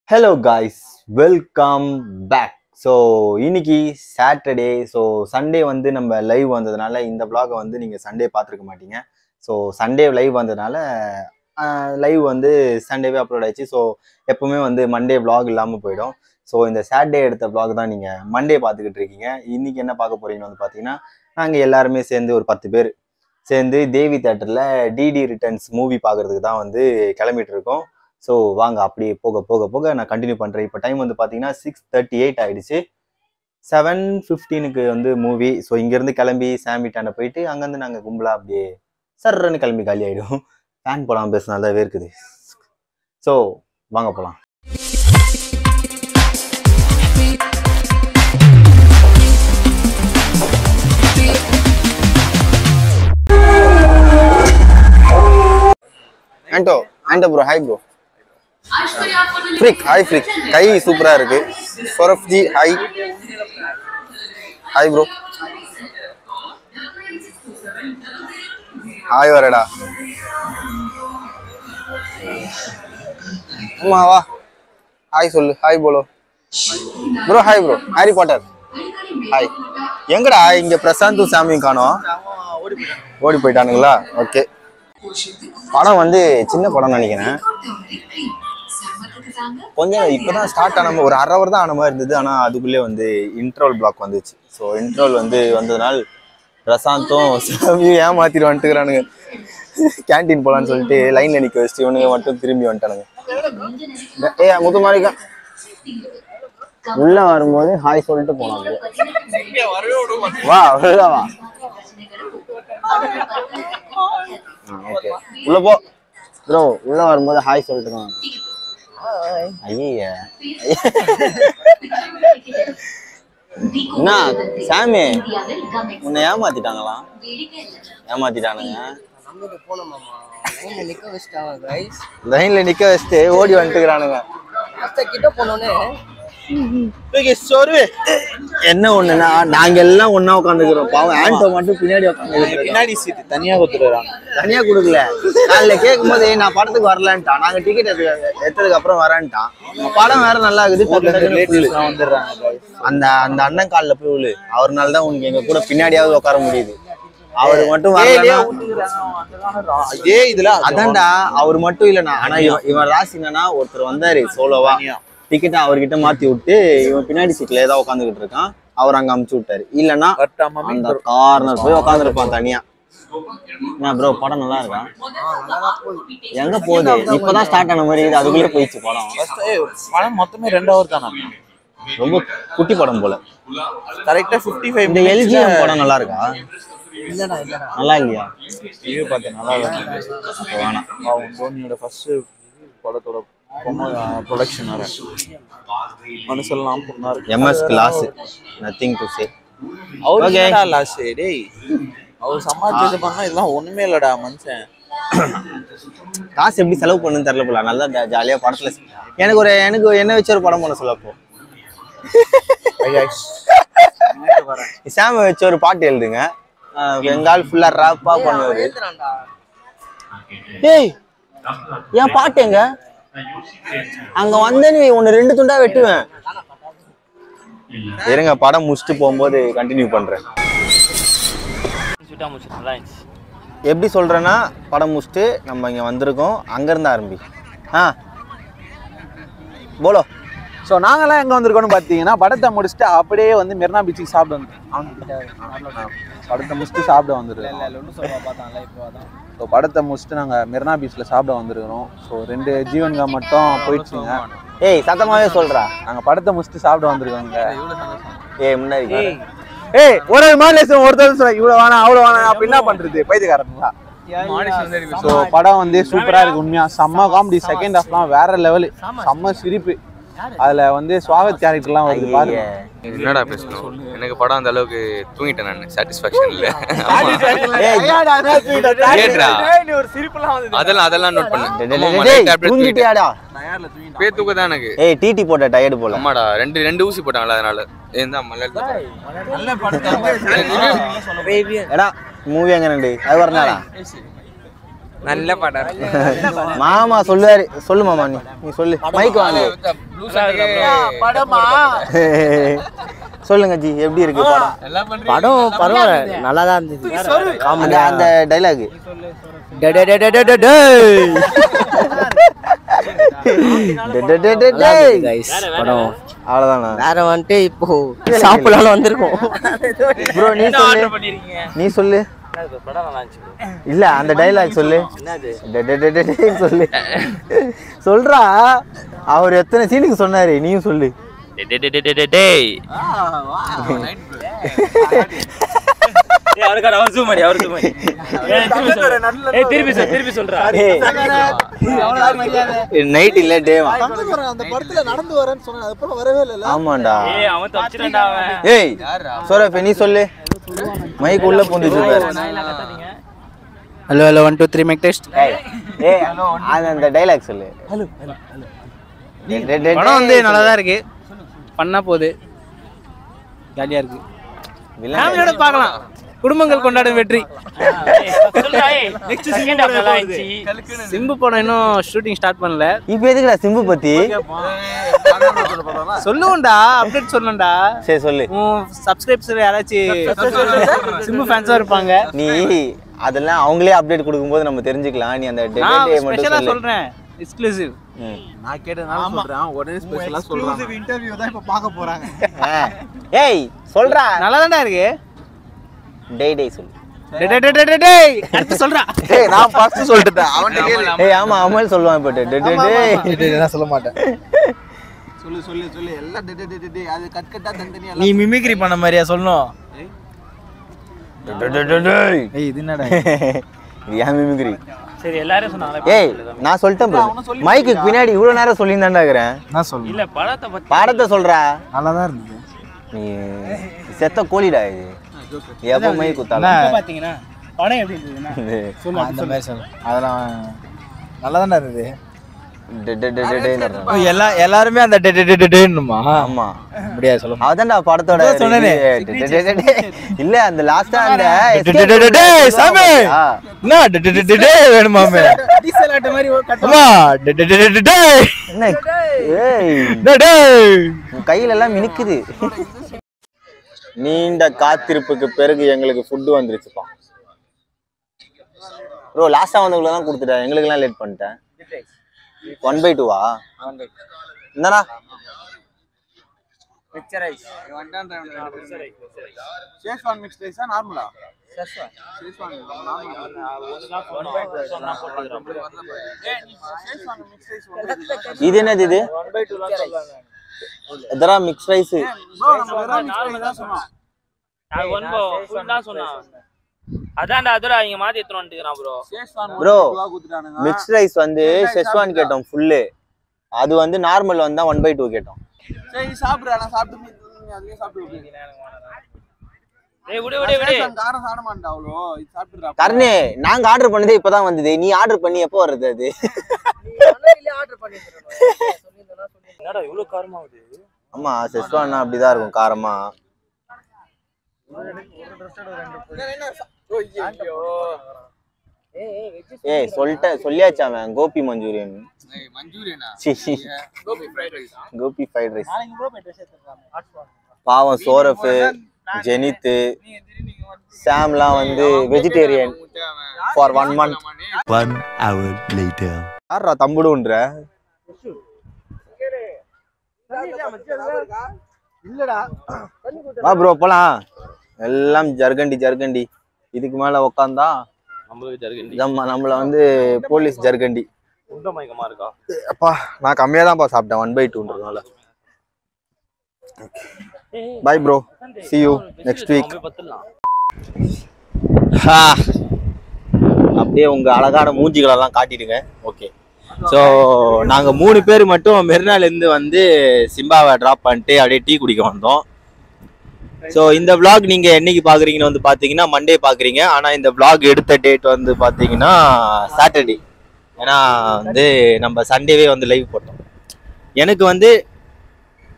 Hello guys welcome back so இன்னைக்கு Saturday so Sunday வந்து நம்ம லைவ் வந்ததுனால இந்த vlog-அ வந்து நீங்கள் சண்டே பார்த்துருக்க மாட்டீங்க ஸோ சண்டே லைவ் வந்ததுனால லைவ் வந்து சண்டேவே அப்லோட் ஆயிடுச்சு ஸோ எப்பவுமே வந்து மண்டே vlog இல்லாமல் போயிடும் ஸோ இந்த சாட்டர்டே எடுத்த vlog தான் நீங்கள் மண்டே பார்த்துக்கிட்டு இருக்கீங்க இன்னைக்கு என்ன பார்க்க போறீங்கன்னு வந்து பார்த்தீங்கன்னா நாங்கள் எல்லாருமே சேர்ந்து ஒரு பத்து பேர் சேர்ந்து தேவி தேட்டரில் டிடி ரிட்டர்ன்ஸ் மூவி பார்க்கறதுக்கு தான் வந்து கிளம்பிட்டு இருக்கோம் ஸோ வாங்க அப்படியே போக போக போக நான் கண்டினியூ பண்ணுறேன் இப்போ டைம் வந்து பார்த்தீங்கன்னா சிக்ஸ் தேர்ட்டி எயிட் ஆயிடுச்சு செவன் ஃபிஃப்டீனுக்கு வந்து மூவி ஸோ இங்கேருந்து கிளம்பி சாமிட்டாண்ட போயிட்டு அங்கேருந்து நாங்கள் கும்பலாக அப்படியே சர்றன்னு கிளம்பி காலி ஆகிடும் ஃபேன் போடாமல் பேசினால தான் வேர்க்குது ஸோ வாங்க போகலாம் Anto Anto bro hi bro ஃப்ரிக் ஹாய் ஃப்ரிக் கை சூப்பரா இருக்கு சொரஃப் ஜி ஹாய் ஹாய் ப்ரோ ஹாய் வரடா அம்மா வா ஹாய் சொல்லு ஹாய் போலோ bro hi bro Harry Potter hi எங்கடா இங்க பிரசாந்தும் சாமியும் காணோம் ஓடி போயிட்டானுங்களா ஓகே படம் வந்து சின்ன படம் நினைக்கிறேன் கொஞ்சம் இப்பதான் ஸ்டார்ட் ஆன ஒரு அரை ஹவர் தான் ஆன மாதிரி இருந்தது ஆனா அதுக்குள்ளே வந்து இன்ட்ரோல் பிளாக் வந்துச்சு ஸோ இன்ட்ரோல் வந்து வந்ததுனால் பிரசாந்தும் சாமியும் ஏமாத்திட்டு வந்துட்டுக்கிறானுங்க கேண்டீன் போலான்னு சொல்லிட்டு லைன்ல நிக்க வச்சுட்டு இவனுங்க மட்டும் திரும்பி வந்துட்டானுங்க ஏ முத்து மாரிக்கா உள்ள வரும்போது ஹாய் சொல்லிட்டு போனாங்க வா உள்ள வா ஓகே உள்ள போ ப்ரோ உள்ள வரும்போது ஹாய் சொல்லிட்டு போங்க ஐய என்ன சாமி உன்னை ஏமாத்திட்டாங்களா ஏமாத்திட்டானுங்க நிக்க வச்சிட்டாங்க கைஸ் லைன்ல நிக்க வச்சுட்டு ஓடி வந்துட்டுக்கிறானுங்க கிட்ட போனோடனே என்ன ஒண்ணுன்னா நாங்க எல்லாம் ஒண்ணா உட்காந்துக்கிறோம் பாவம் ஆண்டோ மட்டும் பின்னாடி உட்காந்து பின்னாடி சீட்டு தனியா கொடுத்துருவாங்க தனியா கொடுக்கல காலைல கேட்கும் போது நான் படத்துக்கு வரலன்ட்டான் நாங்க டிக்கெட் எடுத்ததுக்கு அப்புறம் வரேன்ட்டான் படம் வேற நல்லா இருக்குது டக்கு டக்குன்னு full. வந்துடுறாங்க அந்த அந்த அண்ணன் கால்ல போய் விழு அவர்னால தான் உனக்கு எங்க கூட பின்னாடியாவது உட்கார முடியுது அவர் மட்டும் வரலன்னா இதே இதுல அதான்டா அவர் மட்டும் இல்லண்ணா ஆனா இவன் இவன் ராசி என்னன்னா ஒருத்தர் வந்தாரு சோலோவா டிக்கெட்டை அவர்கிட்ட மாத்தி விட்டு இவன் பின்னாடி சீட்ல ஏதாவது உட்காந்துக்கிட்டு இருக்கான் அவர் அங்க அமுச்சு விட்டாரு இல்லன்னா கட்டாம அந்த கார்னர் போய் உட்காந்துருப்பான் தனியா என்ன ப்ரோ படம் நல்லா இருக்கா எங்க போகுது இப்பதான் ஸ்டார்ட் ஆன மாதிரி இருக்குது அதுக்குள்ளே போயிடுச்சு படம் படம் மொத்தமே ரெண்டு ஹவர் தானே ரொம்ப குட்டி படம் போல கரெக்டா ஃபிஃப்டி ஃபைவ் இந்த எல்ஜிஎம் படம் நல்லா இருக்கா இல்லடா இல்லடா நல்லா இல்லையா ரிவ்யூ பார்த்தேன் நல்லா இருந்தது அப்ப வேணாம் அவன் தோனியோட ஃபர்ஸ்ட் படத்தோட ப்ரொடக்ஷன் வேற மனுஷெல்லாம் பொண்ணாரு MS class nothing to say அவர் Okay. என்னடா லாஸ் டேய் அவர் சமாளிச்சது பண்ணா இதெல்லாம் ஒண்ணுமே இல்லடா மனுஷன் காசு எப்படி செலவு பண்ணுன்னு தெரியல போல நல்லா ஜா- ஜாலியா படத்துல எனக்கு ஒரு எனக்கு என்ன வச்சு ஒரு படம் பண்ண சொல்லப்போ சாம வச்சு ஒரு பாட்டு எழுதுங்க ஆஹ் எங்கால் ஃபுல்லா ராப்பா பண்ணுவாரு எழுதுறான்டா ஏய் என் பாட்டு எங்க அங்க வந்த நீ ஒன்னு ரெண்டு துண்டா வெட்டுவேன் இருங்க படம் முடிச்சுட்டு போகும்போது கண்டினியூ பண்றேன் எப்படி சொல்றேன்னா படம் முடிச்சுட்டு நம்ம இங்க வந்திருக்கோம் அங்க இருந்து ஆரம்பி ஆ போலோ ஸோ நாங்கெல்லாம் எங்க வந்திருக்கோம்னு பார்த்தீங்கன்னா படத்தை முடிச்சுட்டு அப்படியே வந்து மெரினா பீச்சுக்கு சாப்பிட வந்து படத்தை முடிச்சுட்டு சாப்பிட வந்துருக்கோம் ஸோ படத்தை முடிச்சுட்டு நாங்கள் மெரினா பீச்சில் சாப்பிட வந்திருக்கிறோம் ஸோ ரெண்டு ஜீவன்கா மட்டும் போயிடுச்சுங்க ஏய் சத்தமாவே சொல்றா நாங்கள் படத்தை முடிச்சுட்டு சாப்பிட வந்திருக்கோங்க ஏய் முன்னாடி பாரு. ஏய் ஒரு மாலேசன் ஒருத்தர் சொல்ல இவ்வளோ வேணாம் அவ்வளோ வேணாம் அப்ப என்ன பண்றது பைத்தியக்காரங்களா ஸோ படம் வந்து சூப்பரா இருக்கு உண்மையா செம்ம காமெடி செகண்ட் ஹாஃப்லாம் வேற லெவலு செம்ம சிரிப்பு அதுல வந்து சுவாகத் கேரக்டர்லாம் வருது பாருங்க என்னடா பேசணும் எனக்கு படம் அந்த அளவுக்கு தூங்கிட்டேன் நான் சாட்டிஸ்ஃபேக்ஷன் இல்ல கேட்றா. அதெல்லாம் அதெல்லாம் நோட் பண்ணேன் டேய், டேய், ஆமா, ஆமா, டேய், light ஆ அப்படியே தூங்கிட்டேன். தூங்கிட்டியாடா பேர் தூக்க தான் எனக்கு ஏய் டிடி போட்ட டயர்டு போல அம்மாடா ரெண்டு ரெண்டு ஊசி போட்டாங்களா அதனால ஏன் மலையாளத்துல எடா மூவி எங்க ரெண்டு அது வரனாடா நல்ல படம் மாமா சொல்லுவாரு சொல்லு மாமா நீ நீ சொல்லு மைக் வாங்க படமா சொல்லுங்க ஜி எப்படி இருக்கு படம் படம் பரவாயில்ல நல்லா தான் இருந்தது அந்த அந்த டைலாக் டே டே டே டே டே டே டேய். Guys, படம் அவ்வளவுதானா வேற வந்துட்டு இப்போ சாப்பிடலாம் வந்திருக்கோம் ப்ரோ நீ சொல்லு நீ சொல்லு இல்ல அந்த டைலாக் சொல்லு டே, டே, டே, டே, டே சொல்லு சொல்றா அவர் எத்தனை சீனுக்கு சொன்னாரு நீயும் சொல்லு டேய் நைட் இல்ல டே அந்த படத்துல நடந்து வரேன்னு சொன்னேன் அதுக்கப்புறம் வரவே இல்லை ஆமாண்டா ஏய் சோரஃபே நீ சொல்லு மைக் உள்ள பூந்துட்டு இருக்காரு hello hello one two three mic test ஏய் ஏய், அது அந்த டைலாக் சொல்லு டே, டே, டே, படம் வந்து டே, நல்லா தான் இருக்கு பண்ணா போகுது ஜாலியா இருக்கு வில்லன் ஃபேமிலியோட பார்க்கலாம் குடும்பங்கள் கொண்டாடும் வெற்றி சிம்பு படம் இன்னும் ஷூட்டிங் ஸ்டார்ட் பண்ணல இப்ப எதுக்குடா சிம்பு பத்தி சொல்லுவோம்டா அப்டேட் சொல்லணும்டா சரி சொல்லு உன் சப்ஸ்கிரைப்ஸ் யாராச்சும் சிம்பு ஃபேன்ஸா இருப்பாங்க நீ அதெல்லாம் அவங்களே அப்டேட் கொடுக்கும்போது நம்ம தெரிஞ்சுக்கலாம் நீ அந்த டே டே நான் டே மட்டும் ஸ்பெஷலா சொல்லு சொல்றேன் எக்ஸ்க்ளூசிவ் ம். நான் கேட்டதுனால சொல்றேன் உடனே ஸ்பெஷலா சொல்றேன் இன்டர்வியூ தான் இப்ப பார்க்க போறாங்க ஆ. ஏய் சொல்றா நல்லா தான்டா இருக்கு டே டே சொல்லு டேய், டேய், டேய், டேய், டேய். அடுத்து சொல்றா ஏய் நான் ஃபர்ஸ்ட் சொல்லிட்டேன் அவன்கிட்ட கேளு ஏய் ஆமா அமல் சொல்லுவான் இப்ப டே டே டே நான் சொல்ல மாட்டேன் சொல்லு சொல்லு சொல்லு எல்லாம் டே டே டே, டே டே அது கட் கட்டா தனித்தனியா நீ மிமிக்ரி பண்ண மாதிரியா சொல்லணும் டே டே டே டே ஏய் இது என்னடா இது ஏன் மிமிக்ரி சரி எல்லாரும் சொன்னாங்க ஏய் நான் சொல்லிட்டேன் bro. மைக்கு பின்னாடி இவ்வளவு நேரம் சொல்லியிருந்தாண்டா இருக்கிறேன் நான் சொல்லு இல்ல படத்தை பத்தி பாடத்தை சொல்றா நல்லா தான் இருந்தது நீ செத்த கோழிடா இது எப்போ மை குத்தாலும் இப்ப பாத்தீங்கன்னா படம் எப்படி இருந்ததுன்னா அந்த மாதிரி சொல்லு அதெல்லாம் நல்லா தானே இருந்தது டே டே டே டே டேன்னு இருக்கும். எல்லா எல்லாருமே அந்த டே டே டே டே டேன்னுமா ஆமா முடியாது சொல்ல அதான்டா படத்தோட அதான் சொன்னேனே. review. டே, டே, டே, டே. இல்ல அந்த லாஸ்டா அந்த டே, டே, டே, டே, டே, சாமி. ஆ. என்ன டே டே டே டே டே வேணுமாமே டீசல் ஆட்ட மாதிரி ஒரு கட் அம்மா டே டே டே டே டே டே என்ன ஏய் டே டே உன் கையில எல்லாம் மினுக்குது நீண்ட காத்திருப்புக்கு பிறகு எங்களுக்கு ஃபுட்டு வந்துருச்சுப்பா ப்ரோ லாஸ்டா வந்தவங்களுக்கு தான் கொடுத்துட்டேன் எங்களுக்கெல்லாம் லேட் பண்ணிட்டேன் ஒன் பை டூவா என்னடா சேஷ்வான் மிக்ஸ் ரைஸா நார்மலா இது என்னது இது இதெல்லாம் மிக்ஸ் ரைஸ் அதான்டா அதுல இங்க மாத்தி எடுத்துட்டு வந்துக்கிறான் ப்ரோ ப்ரோ மிக்ஸ் ரைஸ் வந்து செஸ்வான் கேட்டோம் ஃபுல்லு அது வந்து நார்மல் வந்தா ஒன் பை டூ கேட்டோம் சரி சாப்பிடுறா நான் சாப்பிட்டு அதுலயே சாப்பிட்டு ஏய் விடு விடு விடு காரம் சாப்பிட மாட்டா அவ்வளோ இது சாப்பிட்டுறா கர்ணே நாங்க ஆர்டர் பண்ணதே இப்பதான் வந்தது நீ ஆர்டர் பண்ணி எப்போ வருது அது ஆர்டர் பண்ணிருக்கேன் என்னடா இவ்வளவு காரமா ஆகுது ஆமா செஸ்வான்னா அப்படிதான் இருக்கும் காரமா ஏய் சொல்லிட்டேன் சொல்லியாச்சு அவன் கோபி மஞ்சூரியன் மஞ்சூரியனா சி, gobi fried rice gobi fried rice பாவம் சோரஃபு ஜெனித்து சாம்லாம் வந்து vegetarian for one month One hour later. யாரா தம்புடுன்ற இல்லடா வா ப்ரோ போலாம் எல்லாம் ஜர்கண்டி ஜர்கண்டி இதுக்கு மேல உக்காந்தா நம்மளுக்கு ஜருகண்டி நம்ம நம்மள வந்து போலீஸ் ஜர்கண்டி உண்ட மயக்கமா இருக்கா அப்பா நான் கம்மியா தான்ப்பா சாப்பிட்டேன் ஒன் பை டூன்றதுனால bye bro see you next week போய் பத்துலாம் ஹா. அப்படியே உங்க அழகான மூஞ்சிகளெல்லாம் காட்டிடுங்க ஓகே ஸோ நாங்க மூணு பேர் மட்டும் மெரினால இருந்து வந்து சிம்பாவை ட்ராப் பண்ணிட்டு அப்படியே டீ குடிக்க வந்தோம் ஸோ இந்த vlog நீங்க என்னைக்கு பாக்குறீங்கன்னு வந்து பாத்தீங்கன்னா மண்டே பாக்குறீங்க ஆனா இந்த vlog எடுத்த டேட் வந்து பாத்தீங்கன்னா சாட்டர்டே ஏன்னா வந்து நம்ம சண்டேவே வந்து லைவ் போட்டோம் எனக்கு வந்து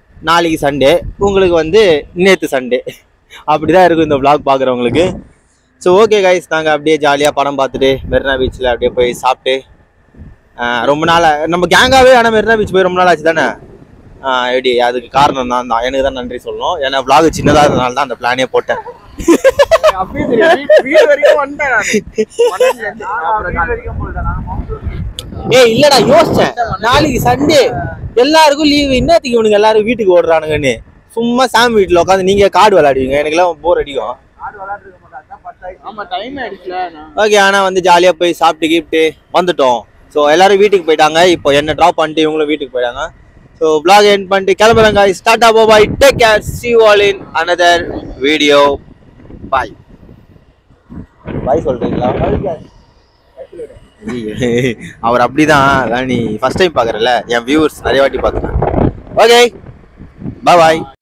நாளைக்கு சண்டே உங்களுக்கு வந்து நேற்று சண்டே அப்படிதான் இருக்கும் இந்த vlog பார்க்குறவங்களுக்கு ஸோ ஓகே கைஸ் நாங்கள் அப்படியே ஜாலியாக படம் பார்த்துட்டு மெரினா பீச்சில் அப்படியே போய் சாப்பிட்டு ஆஹ் ரொம்ப நாள் நம்ம கேங்காகவே ஆனால் மெரினா பீச் போய் ரொம்ப நாள் ஆச்சு தானே ஆஹ் எப்படி அதுக்கு காரணம் நான் தான் எனக்கு தான் நன்றி சொல்லணும் ஏன்னா vlog சின்னதாக இருந்தனால தான் அந்த பிளானே போட்டேன் ஏய் இல்லடா யோசிச்சேன் நாளைக்கு சண்டே எல்லாருக்கும் லீவு என்னத்துக்கு இவனுங்க எல்லாரும் வீட்டுக்கு ஓடுறானுங்கன்னு சும்மா சாமி வீட்டில் உட்காந்து நீங்க கார்டு விளையாடுவீங்க எனக்குலாம் போர் அடிக்கும் ஓகே ஆனா வந்து ஜாலியா போய் சாப்பிட்டு கீப்பிட்டு வந்துட்டோம் ஸோ எல்லாரும் வீட்டுக்கு போயிட்டாங்க இப்போ என்ன ட்ராப் பண்ணிட்டு இவங்களும் வீட்டுக்கு போயிட்டாங்க ஸோ vlog எண்ட் பண்ணிட்டு கிளம்புறாங்க ஸ்டார்ட் ஆபோ bye take care see all in another video bye bye சொல்றீங்களா அவர் அப்படிதான் அதான் நீ ஃபர்ஸ்ட் டைம் பாக்குறல என் வியூவர்ஸ் நிறைய வாட்டி பாக்குறேன் ஓகே பாய் பாய்